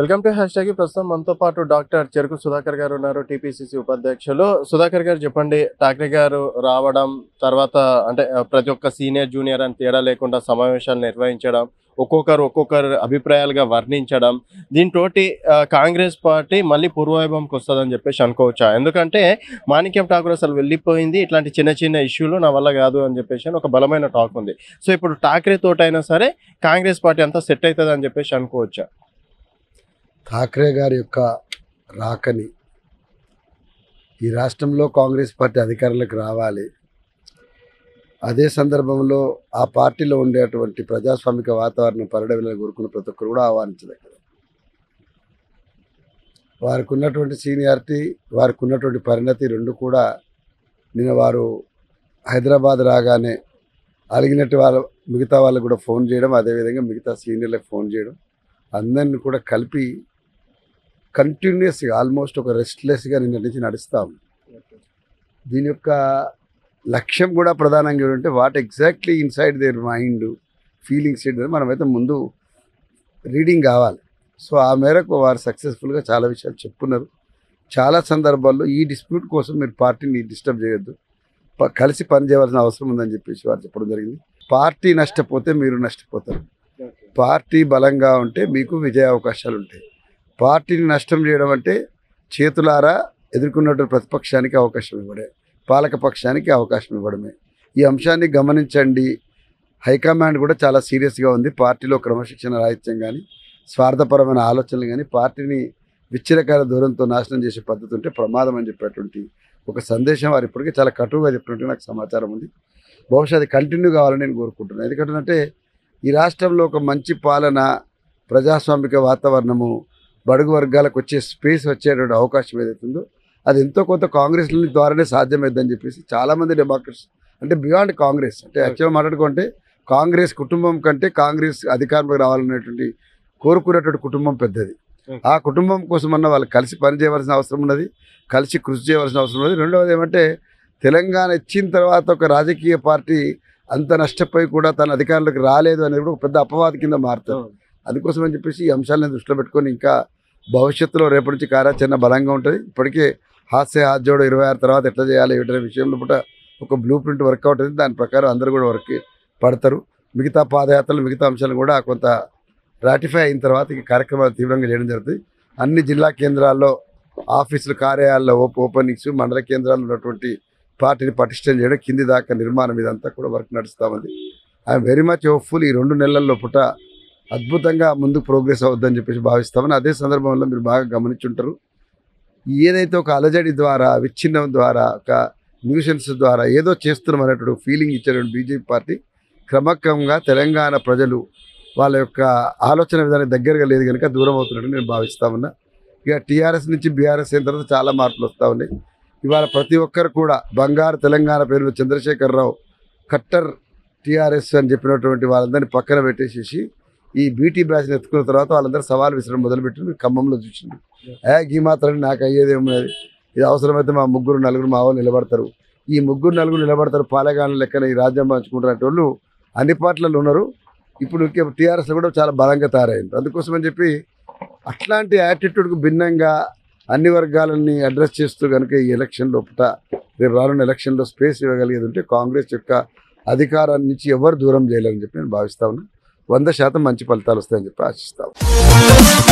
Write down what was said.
welcome to hash tag ప్రస్తుతం మనతో పాటు డాక్టర్ చెరుకు సుధాకర్ గారు ఉన్నారు టీపీసీసీ ఉపాధ్యక్షులు సుధాకర్ గారు చెప్పండి ఠాక్రే గారు రావడం తర్వాత అంటే ఆ, ప్రతి ఒక్క సీనియర్ జూనియర్ అని తేడా లేకుండా సమావేశాలు నిర్వహించడం ఒక్కొక్కరు ఒక్కొక్కరు అభిప్రాయాలుగా వర్ణించడం దీంతో కాంగ్రెస్ పార్టీ మళ్ళీ పూర్వవైభవంకి వస్తుందని చెప్పేసి అనుకోవచ్చా ఎందుకంటే మాణిక్యం ఠాకూర్ అసలు వెళ్ళిపోయింది ఇట్లాంటి చిన్న చిన్న ఇష్యూలు నా వల్ల కాదు అని చెప్పేసి అని ఒక బలమైన టాక్ ఉంది సో ఇప్పుడు ఠాక్రే తోటైనా సరే కాంగ్రెస్ పార్టీ అంతా సెట్ అవుతుంది అని చెప్పేసి అనుకోవచ్చా ఠాక్రే గారి యొక్క రాకని ఈ రాష్ట్రంలో కాంగ్రెస్ పార్టీ అధికారంలోకి రావాలి అదే సందర్భంలో ఆ పార్టీలో ఉండేటువంటి ప్రజాస్వామిక వాతావరణం పరిడవిలో కోరుకున్న ప్రతి ఒక్కరు కూడా ఆహ్వానించదగ్గర వారికి ఉన్నటువంటి సీనియారిటీ వారికి ఉన్నటువంటి పరిణతి రెండు కూడా నిన్న వారు హైదరాబాద్ రాగానే అలిగినట్టు వాళ్ళ మిగతా వాళ్ళకు కూడా ఫోన్ చేయడం అదేవిధంగా మిగతా సీనియర్లకు ఫోన్ చేయడం అందరిని కూడా కలిపి కంటిన్యూస్గా ఆల్మోస్ట్ ఒక రెస్ట్లెస్గా నిన్న నుంచి నడుస్తాం దీని యొక్క లక్ష్యం కూడా ప్రధానంగా ఏంటంటే what exactly inside their mind feelings ఏంటి మనమైతే ముందు రీడింగ్ కావాలి సో ఆ మేరకు వారు సక్సెస్ఫుల్గా చాలా విషయాలు చెప్పున్నారు చాలా సందర్భాల్లో ఈ డిస్ప్యూట్ కోసం మీరు పార్టీని డిస్టర్బ్ చేయొద్దు ప- కలిసి పనిచేయవలసిన అవసరం ఉందని చెప్పేసి వారు చెప్పడం జరిగింది పార్టీ నష్టపోతే మీరు నష్టపోతారు పార్టీ బలంగా ఉంటే మీకు విజయ అవకాశాలు ఉంటాయి పార్టీని నష్టం చేయడం అంటే చేతులారా ఎదుర్కొన్నటువంటి ప్రతిపక్షానికి అవకాశం ఇవ్వడే పాలక పక్షానికి అవకాశం ఇవ్వడమే ఈ అంశాన్ని గమనించండి హైకమాండ్ కూడా చాలా సీరియస్గా ఉంది పార్టీలో క్రమశిక్షణ రాహిత్యం కానీ స్వార్థపరమైన ఆలోచనలు కానీ పార్టీని విచ్చలకాల దూరంతో నాశనం చేసే పద్ధతి ఉంటే ప్రమాదం అని చెప్పేటువంటి ఒక సందేశం వారు ఇప్పటికే చాలా కటువుగా చెప్పినట్టు నాకు సమాచారం ఉంది బహుశా అది కంటిన్యూ కావాలని నేను కోరుకుంటున్నాను ఎందుకంటే ఈ రాష్ట్రంలో ఒక మంచి పాలన ప్రజాస్వామిక వాతావరణము బడుగు వర్గాలకు వచ్చే స్పేస్ వచ్చేటువంటి అవకాశం ఏదైతే ఉందో అది ఎంతో కొంత కాంగ్రెస్ ద్వారానే సాధ్యమైందని చెప్పేసి చాలామంది డెమోక్రట్స్ అంటే బియాండ్ కాంగ్రెస్ అంటే యాక్చువల్గా మాట్లాడుకుంటే కాంగ్రెస్ కుటుంబం కంటే కాంగ్రెస్ అధికారంలోకి రావాలనేటువంటి కోరుకునేటువంటి కుటుంబం పెద్దది ఆ కుటుంబం కోసమన్నా వాళ్ళు కలిసి పని చేయవలసిన అవసరం ఉన్నది కలిసి కృషి చేయవలసిన అవసరం ఉన్నది రెండవది ఏమంటే తెలంగాణ ఇచ్చిన తర్వాత ఒక రాజకీయ పార్టీ అంత నష్టపోయి కూడా తన అధికారంలోకి రాలేదు అనేది కూడా ఒక పెద్ద అపవాది కింద మారుతుంది అందుకోసం అని చెప్పేసి ఈ అంశాలను దృష్టిలో పెట్టుకొని ఇంకా భవిష్యత్తులో రేపటి నుంచి కార్యాచరణ బలంగా ఉంటుంది ఇప్పటికే హాస్య హాజోడు ఇరవై ఆరు తర్వాత ఎట్లా చేయాలి ఏమిటనే విషయంలో కూడా ఒక బ్లూ ప్రింట్ వర్కౌట్ అయింది దాని ప్రకారం అందరూ కూడా వర్క్ పడతారు మిగతా పాదయాత్రలు మిగతా అంశాలు కూడా కొంత రాటిఫై అయిన తర్వాత ఈ కార్యక్రమాలు తీవ్రంగా చేయడం జరుగుతుంది అన్ని జిల్లా కేంద్రాల్లో ఆఫీసులు కార్యాలయాల్లో ఓప్ ఓపెనింగ్స్ మండల కేంద్రాల్లో ఉన్నటువంటి పార్టీని పటిష్టం చేయడం కింది దాకా నిర్మాణం ఇదంతా కూడా వర్క్ నడుస్తూ ఉంది ఐఎమ్ వెరీ మచ్ హోప్ఫుల్ ఈ రెండు నెలల్లో పుట అద్భుతంగా ముందుకు ప్రోగ్రెస్ అవుద్దని చెప్పేసి భావిస్తామని అదే సందర్భంలో మీరు బాగా గమనించుంటారు ఏదైతే ఒక అలజడి ద్వారా విచ్ఛిన్నం ద్వారా ఒక న్యూసెన్స్ ద్వారా ఏదో చేస్తున్నాం అనేటువంటి ఫీలింగ్ ఇచ్చేటువంటి బీజేపీ పార్టీ క్రమక్రమంగా తెలంగాణ ప్రజలు వాళ్ళ యొక్క ఆలోచన విధానం దగ్గరగా లేదు కనుక దూరం అవుతున్నట్టు నేను భావిస్తా ఉన్నా ఇక టీఆర్ఎస్ నుంచి బీఆర్ఎస్ అయిన తర్వాత చాలా మార్పులు వస్తూ ఉన్నాయి ఇవాళ ప్రతి ఒక్కరు కూడా బంగారు తెలంగాణ పేరు చంద్రశేఖరరావు కట్టర్ టీఆర్ఎస్ అని చెప్పినటువంటి వాళ్ళందరినీ పక్కన పెట్టేసేసి ఈ బీటీ బ్యాచ్ని ఎత్తుకున్న తర్వాత వాళ్ళందరూ సవాల్ విసరడం మొదలుపెట్టి మీరు ఖమ్మంలో చూసింది ఏ గీ మాత్రం నాకు అయ్యేది ఏమున్నది ఇది అవసరమైతే మా ముగ్గురు నలుగురు మా వాళ్ళు నిలబడతారు ఈ ముగ్గురు నలుగురు నిలబడతారు పాలెగాళ్ళ లెక్కన ఈ రాజ్యం పంచుకుంటున్న వాళ్ళు అన్ని పార్టీలలో ఉన్నారు ఇప్పుడు టీఆర్ఎస్లో కూడా చాలా బలంగా తయారైంది అందుకోసం అని చెప్పి అట్లాంటి యాటిట్యూడ్కు భిన్నంగా అన్ని వర్గాలని అడ్రస్ చేస్తూ కనుక ఈ ఎలక్షన్ లోపల రేపు రానున్న ఎలక్షన్లో స్పేస్ ఇవ్వగలిగేది ఉంటే కాంగ్రెస్ యొక్క అధికారాన్ని నుంచి ఎవరు దూరం చేయలేరని చెప్పి నేను భావిస్తా ఉన్నా వంద శాతం మంచి ఫలితాలు వస్తాయని చెప్పి ఆశిస్తాను